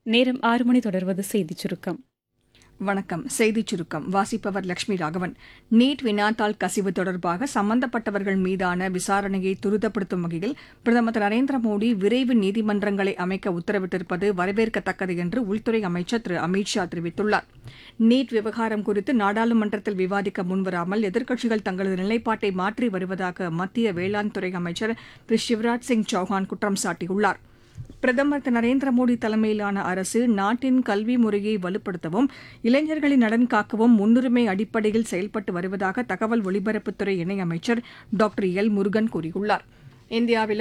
நேரம் ஆறு மணி தொடர்வது செய்திச் சுருக்கம் வணக்கம் செய்திச் சுருக்கம் வாசிப்பவர் லட்சுமி ராகவன் நீட் வினாத்தாள் கசிவு தொடர்பாக சம்பந்தப்பட்டவர்கள் மீதான விசாரணையை துரிதப்படுத்தும் வகையில் பிரதமர் திரு நரேந்திர மோடி விரைவு நீதிமன்றங்களை அமைக்க உத்தரவிட்டிருப்பது வரவேற்கத்தக்கது என்று உள்துறை அமைச்சர் திரு அமித் ஷா தெரிவித்துள்ளார் நீட் விவகாரம் குறித்து நாடாளுமன்றத்தில் விவாதிக்க முன்வராமல் எதிர்க்கட்சிகள் தங்களது நிலைப்பாட்டை மாற்றி வருவதாக மத்திய வேளாண் துறை அமைச்சர் திரு சிவராஜ் சிங் சௌஹான் குற்றம் சாட்டியுள்ளார் பிரதமர் திரு நரேந்திர மோடி தலைமையிலான அரசு நாட்டின் கல்வி முறையை வலுப்படுத்தவும் இளைஞர்களின் நலன் காக்கவும் முன்னுரிமை அடிப்படையில் செயல்பட்டு வருவதாக தகவல் ஒலிபரப்புத்துறை இணையமைச்சர் டாக்டர் எல் முருகன் கூறியுள்ளார் இந்தியாவிலும்